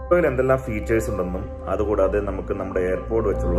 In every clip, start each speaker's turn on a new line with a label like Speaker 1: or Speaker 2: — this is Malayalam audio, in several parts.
Speaker 1: ഇതിൽ എന്തെല്ലാം ഫീച്ചേഴ്സ് ഉണ്ടെന്നും അതുകൂടാതെ നമുക്ക് നമ്മുടെ എയർപോർട്ട് വെച്ചുള്ള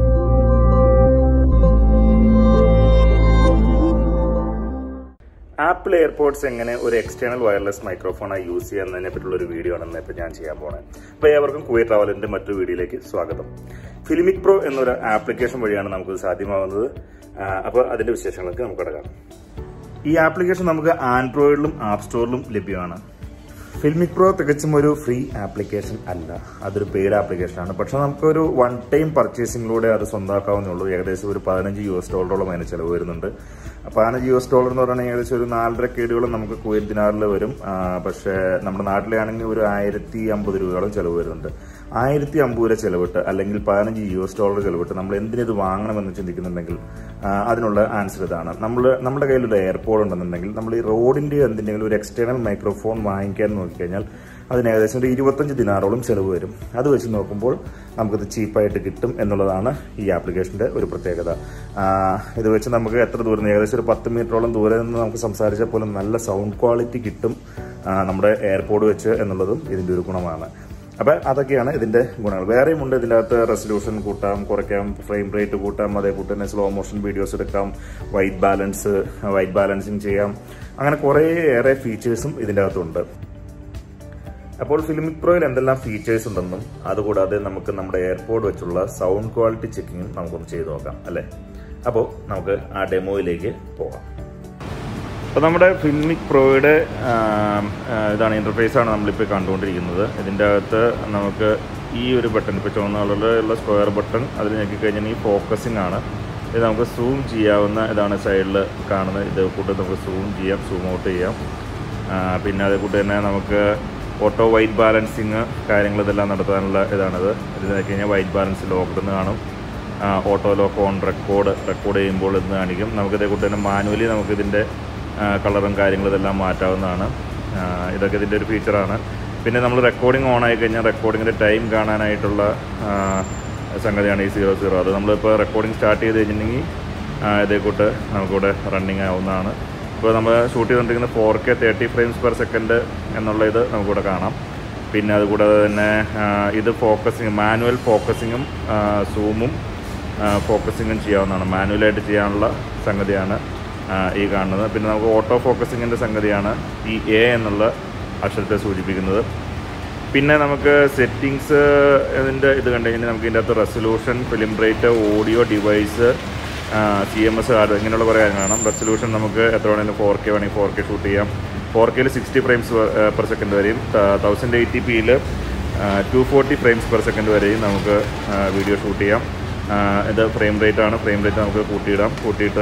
Speaker 1: ആപ്പിൾ എയർപോർട്സ് എങ്ങനെ ഒരു എക്സ്റ്റേണൽ വയർലെസ് മൈക്രോഫോണായി യൂസ് ചെയ്യുന്നതിനെ പറ്റിയുള്ള ഒരു വീഡിയോ ആണ് ഇപ്പോൾ ഞാൻ ചെയ്യാൻ പോണത് അപ്പോൾ ഏവർക്കും കുവൈറ്റ് ട്രാവലിന്റെ മറ്റൊരു വീഡിയോയിലേക്ക് സ്വാഗതം ഫിലിമിക് പ്രോ എന്നൊരു ആപ്ലിക്കേഷൻ വഴിയാണ് നമുക്ക് സാധ്യമാകുന്നത് അപ്പോൾ അതിന്റെ വിശേഷങ്ങൾക്ക് നമുക്ക് കിടക്കാം ഈ ആപ്ലിക്കേഷൻ നമുക്ക് ആൻഡ്രോയിഡിലും ആപ്പ് സ്റ്റോറിലും ലഭ്യമാണ് ഫിൽമിക് പ്രോ തികച്ചും ഒരു ഫ്രീ ആപ്ലിക്കേഷൻ അല്ല അതൊരു പെയ്ഡ് ആപ്ലിക്കേഷനാണ് പക്ഷെ നമുക്കൊരു വൺ ടൈം പർച്ചേസിംഗിലൂടെ അത് സ്വന്തമാക്കാവുന്നേ ഉള്ളൂ ഏകദേശം ഒരു പതിനഞ്ച് യു എസ് ഡോളറോളം അതിന് ചിലവ് വരുന്നുണ്ട് പതിനഞ്ച് യു എസ് ഡോളർ എന്ന് പറയുന്നത് ഏകദേശം ഒരു നാലര കേടുകളും നമുക്ക് കുവൈറ്റ് ദിനാറിൽ വരും ആ, പക്ഷേ നമ്മുടെ നാട്ടിലാണെങ്കിൽ ഒരു ആയിരത്തി അമ്പത് രൂപയോളം ചിലവ് വരുന്നുണ്ട് ആയിരത്തി അമ്പത് രൂപ ചെലവിട്ട് അല്ലെങ്കിൽ പതിനഞ്ച് യു എസ് ഡോളർ ചെലവിട്ട് നമ്മൾ എന്തിനിത് വാങ്ങണമെന്ന് ചിന്തിക്കുന്നുണ്ടെങ്കിൽ ആ, അതിനുള്ള ആൻസർ ഇതാണ് നമ്മൾ നമ്മുടെ കയ്യിലൊരു എയർപോർട്ട് ഉണ്ടെന്നുണ്ടെങ്കിൽ നമ്മൾ ഈ റോഡിന്റെ എന്തിൻ്റെങ്കിലും ഒരു എക്സ്റ്റേണൽ മൈക്രോഫോൺ വാങ്ങിക്കാൻ നോക്കിക്കഴിഞ്ഞാൽ അതിന് ഏകദേശം ഒരു ഇരുപത്തഞ്ച് ദിനാറോളം ചിലവ് വരും അത് വെച്ച് നോക്കുമ്പോൾ നമുക്കത് ചീപ്പായിട്ട് കിട്ടും എന്നുള്ളതാണ് ഈ ആപ്ലിക്കേഷന്റെ ഒരു പ്രത്യേകത ആ, ഇത് വെച്ച് നമുക്ക് എത്ര ദൂരം നിന്ന് ഏകദേശം ഒരു പത്ത് മീറ്ററോളം ദൂരെ നിന്ന് നമുക്ക് സംസാരിച്ചാൽ പോലും നല്ല സൗണ്ട് ക്വാളിറ്റി കിട്ടും ആ, നമ്മുടെ എയർപോർട്ട് വെച്ച് എന്നുള്ളതും ഇതിന്റെ ഒരു ഗുണമാണ് അപ്പൊ അതൊക്കെയാണ് ഇതിന്റെ ഗുണങ്ങൾ വേറെയും ഉണ്ട് ഇതിന്റെ അകത്ത് റെസൊല്യൂഷൻ കൂട്ടാം കുറയ്ക്കാം ഫ്രെയിം റേറ്റ് കൂട്ടാം അതേ കൂട്ട് തന്നെ സ്ലോ മോഷൻ വീഡിയോസ് എടുക്കാം വൈറ്റ് ബാലൻസ് വൈറ്റ് ബാലൻസിങ് ചെയ്യാം അങ്ങനെ കുറേ ഏറെ ഫീച്ചേഴ്സും ഇതിന്റെ അകത്തുണ്ട് അപ്പോൾ ഫിലിമിക് പ്രോയിൽ എന്തെല്ലാം ഫീച്ചേഴ്സ് ഉണ്ടെന്നും അതുകൂടാതെ നമുക്ക് നമ്മുടെ എയർപോർട്ട് വെച്ചുള്ള സൗണ്ട് ക്വാളിറ്റി ചെക്കിങ്ങും നമുക്കൊന്ന് ചെയ്തു നോക്കാം അല്ലേ അപ്പോൾ നമുക്ക് ആ ഡെമോയിലേക്ക് പോകാം അപ്പോൾ നമ്മുടെ ഫിൽമിക് പ്രോയുടെ ആം, ആ, ഇതാണ് ഇൻ്റർഫേസ് ആണ് നമ്മളിപ്പോൾ കണ്ടുകൊണ്ടിരിക്കുന്നത് ഇതിൻ്റെ അകത്ത് നമുക്ക് ഈ ഒരു ബട്ടൺ ഇപ്പോൾ ചുവന്ന കളറിലുള്ള സ്ക്വയർ ബട്ടൺ അതിൽ ഞെക്കിക്കഴിഞ്ഞാൽ ഈ ഫോക്കസിംഗ് ആണ് ഇത് നമുക്ക് സൂം ചെയ്യാവുന്ന ഇതാണ് സൈഡിൽ കാണുന്നത് ഇത് കൂട്ട് നമുക്ക് സൂം ചെയ്യാം സൂം ഔട്ട് ചെയ്യാം ആ, പിന്നെ അതേ കൂട്ട് തന്നെ നമുക്ക് ഓട്ടോ വൈറ്റ് ബാലൻസിങ് കാര്യങ്ങൾ ഇതെല്ലാം നടത്താനുള്ള ഇതാണിത് ഇത് നോക്കി കഴിഞ്ഞാൽ വൈറ്റ് ബാലൻസ് ലോക്ക്ഡ് എന്ന് കാണും auto lock on record record ചെയ്യുമ്പോൾ എന്ന് കാണിക്കും നമുക്കിതേ കൂട്ട് തന്നെ മാനുവലി നമുക്കിതിൻ്റെ കളറും കാര്യങ്ങളും ഇതെല്ലാം മാറ്റാവുന്നതാണ് ആ, ഇതൊക്കെ ഇതിൻ്റെ ഒരു ഫീച്ചറാണ് പിന്നെ നമ്മൾ റെക്കോർഡിംഗ് ഓൺ ആയി കഴിഞ്ഞാൽ റെക്കോർഡിങ്ങിൻ്റെ ടൈം കാണാനായിട്ടുള്ള ആ, സംഗതിയാണ് ഈ സീറോ സീറോ അത് നമ്മളിപ്പോൾ റെക്കോർഡിംഗ് സ്റ്റാർട്ട് ചെയ്ത് കഴിഞ്ഞിട്ടുണ്ടെങ്കിൽ ആ, ഇതേ കൂട്ട് നമുക്കിവിടെ റണ്ണിങ് ആവുന്നതാണ് ഇപ്പോൾ നമ്മൾ ഷൂട്ട് ചെയ്തുകൊണ്ടിരിക്കുന്ന four K thirty frames per second എന്നുള്ള ഇത് നമുക്കിവിടെ കാണാം പിന്നെ അതുകൂടാതെ തന്നെ ആ, ഇത് ഫോക്കസിങ് മാനുവൽ ഫോക്കസിങ്ങും സൂമും ഫോക്കസിങ്ങും ചെയ്യാവുന്നതാണ് മാനുവലായിട്ട് ചെയ്യാനുള്ള സംഗതിയാണ് ആ, ഈ കാണുന്നത് പിന്നെ നമുക്ക് ഓട്ടോ ഫോക്കസിങ്ങിൻ്റെ സംഗതിയാണ് ഈ എ എന്നുള്ള അക്ഷരത്തെ സൂചിപ്പിക്കുന്നത് പിന്നെ നമുക്ക് സെറ്റിങ്സ് ഇതിൻ്റെ ഇത് കണ്ടു കഴിഞ്ഞാൽ നമുക്ക് ഇതിൻ്റെ അകത്ത് resolution film rate audio device C M S card ഇങ്ങനെയുള്ള കുറേ കാര്യങ്ങൾ കാണാം റെസൊല്യൂഷൻ നമുക്ക് എത്ര വേണമെങ്കിലും ഫോർ കെ വേണമെങ്കിൽ ഫോർ കെ ഷൂട്ട് ചെയ്യാം ഫോർ കെയിൽ സിക്സ്റ്റി ഫ്രെയിംസ് പെർ സെക്കൻഡ് വരെയും തൗസൻഡ് എയ്റ്റി പിയിൽ two forty frames per second വരെയും നമുക്ക് വീഡിയോ ഷൂട്ട് ചെയ്യാം ആ, ഇത് ഫ്രെയിം റേറ്റ് ആണ് ഫ്രെയിം റേറ്റ് നമുക്ക് കൂട്ടിയിടാം കൂട്ടിയിട്ട്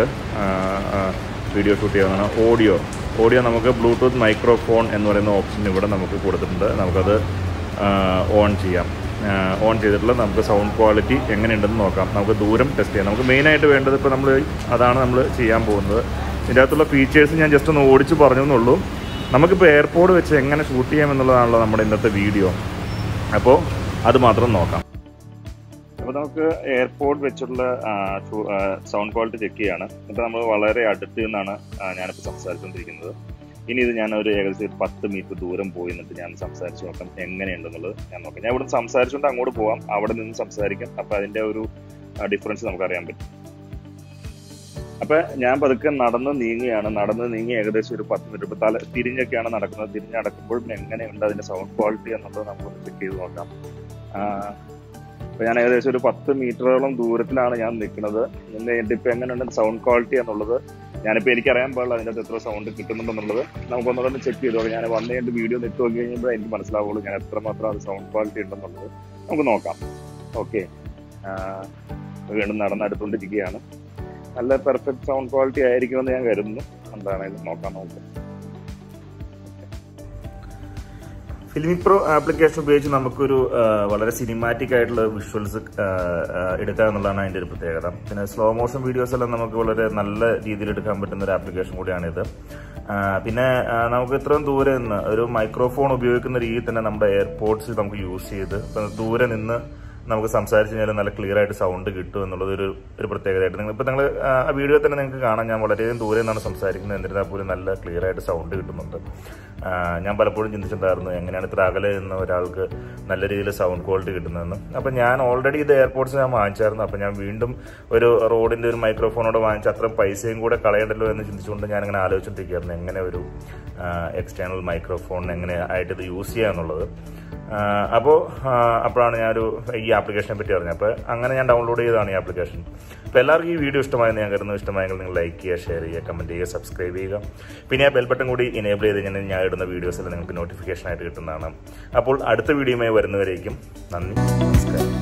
Speaker 1: വീഡിയോ ഷൂട്ട് ചെയ്യാവുന്നതാണ് ഓഡിയോ ഓഡിയോ നമുക്ക് ബ്ലൂടൂത്ത് മൈക്രോഫോൺ എന്ന് പറയുന്ന ഓപ്ഷൻ ഇവിടെ നമുക്ക് കൊടുത്തിട്ടുണ്ട് നമുക്കത് ഓൺ ചെയ്യാം ഓൺ ചെയ്തിട്ടുള്ള നമുക്ക് സൗണ്ട് ക്വാളിറ്റി എങ്ങനെയുണ്ടെന്ന് നോക്കാം നമുക്ക് ദൂരം ടെസ്റ്റ് ചെയ്യാം നമുക്ക് മെയിനായിട്ട് വേണ്ടത് ഇപ്പോൾ നമ്മൾ അതാണ് നമ്മൾ ചെയ്യാൻ പോകുന്നത് ഇതിൻ്റെ അകത്തുള്ള ഫീച്ചേഴ്സ് ഞാൻ ജസ്റ്റ് ഒന്ന് ഓടിച്ച് പറഞ്ഞു എന്നുള്ളൂ നമുക്കിപ്പോൾ എയർപോർട്ട് വെച്ച് എങ്ങനെ ഷൂട്ട് ചെയ്യാം എന്നുള്ളതാണല്ലോ നമ്മുടെ ഇന്നത്തെ വീഡിയോ അപ്പോൾ അത് മാത്രം നോക്കാം അപ്പോൾ നമുക്ക് എയർപോർട്ട് വെച്ചുള്ള സൗണ്ട് ക്വാളിറ്റി ചെക്ക് ചെയ്യാണ് ഇപ്പോൾ നമ്മൾ വളരെ അടുത്ത് നിന്നാണ് ആ, ഞാനിപ്പോൾ സംസാരിച്ചുകൊണ്ടിരിക്കുന്നത് ഇനി ഇത് ഞാൻ ഒരു ഏകദേശം ഒരു പത്ത് മീറ്റർ ദൂരം പോയി നിന്നിട്ട് ഞാൻ സംസാരിച്ച് നോക്കാം എങ്ങനെയുണ്ടെന്നുള്ളത് ഞാൻ നോക്കാം ഞാൻ ഇവിടെ സംസാരിച്ചുകൊണ്ട് അങ്ങോട്ട് പോവാം അവിടെ നിന്ന് സംസാരിക്കാം അപ്പോൾ അതിൻ്റെ ഒരു ഡിഫറൻസ് നമുക്ക് അറിയാൻ പറ്റും അപ്പൊ ഞാൻ പതുക്കെ നടന്ന് നീങ്ങുകയാണ് നടന്ന് നീങ്ങി ഏകദേശം ഒരു പത്ത് മിനിറ്റ് ഇപ്പൊ തല തിരിഞ്ഞൊക്കെയാണ് നടക്കുന്നത് തിരിഞ്ഞ് നടക്കുമ്പോൾ എങ്ങനെയുണ്ട് അതിന്റെ സൗണ്ട് ക്വാളിറ്റി എന്നുള്ളത് നമുക്കൊന്ന് ചെക്ക് ചെയ്ത് നോക്കാം ആ, അപ്പൊ ഞാൻ ഏകദേശം ഒരു പത്ത് മീറ്ററോളം ദൂരത്തിലാണ് ഞാൻ നിൽക്കുന്നത് നിന്ന് കഴിഞ്ഞിട്ട് ഇപ്പൊ എങ്ങനെയുണ്ട് സൗണ്ട് ക്വാളിറ്റി എന്നുള്ളത് ഞാനിപ്പോ എനിക്കറിയാൻ പാടില്ല അതിന്റെ അകത്ത് എത്ര സൗണ്ട് കിട്ടുന്നുണ്ടെന്നുള്ളത് നമുക്കൊന്നുകൂടെ ചെക്ക് ചെയ്തു നോക്കാം ഞാൻ വന്നു കഴിഞ്ഞിട്ട് വീഡിയോ നെറ്റ് നോക്കി കഴിയുമ്പോൾ എനിക്ക് മനസ്സിലാവുള്ളൂ ഞാൻ എത്രമാത്രം അത് സൗണ്ട് ക്വാളിറ്റി ഉണ്ടെന്നുള്ളത് നമുക്ക് നോക്കാം ഓക്കെ വീണ്ടും നടന്നടുത്തുകൊണ്ടിരിക്കുകയാണ് നല്ല പെർഫെക്റ്റ് സൗണ്ട് ക്വാളിറ്റി ആയിരിക്കുമെന്ന് ഞാൻ കരുതുന്നു എന്താണെങ്കിലും നോക്കാം നോക്കാം ഫിലിമിക് പ്രോ ആപ്ലിക്കേഷൻ ഉപയോഗിച്ച് നമുക്കൊരു ആ, വളരെ സിനിമാറ്റിക് ആയിട്ടുള്ള വിഷ്വൽസ് എടുക്കുക എന്നുള്ളതാണ് അതിൻ്റെ ഒരു പ്രത്യേകത പിന്നെ സ്ലോ മോഷൻ വീഡിയോസ് എല്ലാം നമുക്ക് വളരെ നല്ല രീതിയിൽ എടുക്കാൻ പറ്റുന്ന ഒരു ആപ്ലിക്കേഷൻ കൂടിയാണിത് ആ, പിന്നെ ആ, നമുക്ക് ഇത്രയും ദൂരെ നിന്ന് ഒരു മൈക്രോഫോൺ ഉപയോഗിക്കുന്ന രീതിയിൽ തന്നെ നമ്മുടെ എയർപോർട്സ് നമുക്ക് യൂസ് ചെയ്ത് ഇപ്പം ദൂരെ നിന്ന് നമുക്ക് സംസാരിച്ച് കഴിഞ്ഞാൽ നല്ല ക്ലിയർ ആയിട്ട് സൗണ്ട് കിട്ടും എന്നുള്ളത് ഒരു ഒരു പ്രത്യേകതയായിട്ട് നിങ്ങൾ ഇപ്പം നിങ്ങൾ ആ വീഡിയോ തന്നെ നിങ്ങൾക്ക് കാണാം ഞാൻ വളരെയധികം ദൂരെ നിന്നാണ് സംസാരിക്കുന്നത് എന്നിരുന്നാൽ പോലും നല്ല ക്ലിയർ ആയിട്ട് സൗണ്ട് കിട്ടുന്നുണ്ട് ആ, ഞാൻ പലപ്പോഴും ചിന്തിച്ചിട്ടുണ്ടായിരുന്നു എങ്ങനെയാണ് ഇത്ര അകലെ നിന്ന് ഒരാൾക്ക് നല്ല രീതിയിൽ സൗണ്ട് ക്വാളിറ്റി കിട്ടുന്നതെന്ന് അപ്പം ഞാൻ ഓൾറെഡി ഇത് എയർപോർട്ട്സ് ഞാൻ വാങ്ങിച്ചായിരുന്നു അപ്പം ഞാൻ വീണ്ടും ഒരു റോഡിൻ്റെ ഒരു മൈക്രോഫോണോട് വാങ്ങിച്ച് അത്ര പൈസയും കൂടെ കളയണ്ടല്ലോ എന്ന് ചിന്തിച്ചുകൊണ്ട് ഞാൻ ഇങ്ങനെ ആലോചിച്ചുകൊണ്ടിരിക്കുകയായിരുന്നു എങ്ങനെ ഒരു എക്സ്റ്റേണൽ മൈക്രോഫോൺ എങ്ങനെ ആയിട്ട് ഇത് യൂസ് ചെയ്യാന്നുള്ളത് അപ്പോൾ അപ്പോഴാണ് ഞാനൊരു ഈ ആപ്ലിക്കേഷനെ പറ്റി അറിഞ്ഞത് അപ്പോൾ അങ്ങനെ ഞാൻ ഡൗൺലോഡ് ചെയ്തതാണ് ഈ ആപ്ലിക്കേഷൻ അപ്പോൾ എല്ലാവർക്കും ഈ വീഡിയോ ഇഷ്ടമായെന്ന് ഞാൻ കരുതുന്നു ഇഷ്ടമായെങ്കിൽ നിങ്ങൾ ലൈക്ക് ചെയ്യുക ഷെയർ ചെയ്യുക കമൻറ്റ് ചെയ്യുക സബ്സ്ക്രൈബ് ചെയ്യുക പിന്നെ ആ ബെൽ ബട്ടൺ കൂടി ഇനേബിൾ ചെയ്ത് കഴിഞ്ഞാൽ ഞാൻ ഇടുന്ന വീഡിയോസ് എല്ലാം നിങ്ങൾക്ക് നോട്ടിഫിക്കേഷൻ ആയിട്ട് കിട്ടുന്നതാണ് അപ്പോൾ അടുത്ത വീഡിയോയുമായി വരുന്നവരേക്കും നന്ദി നമസ്കാരം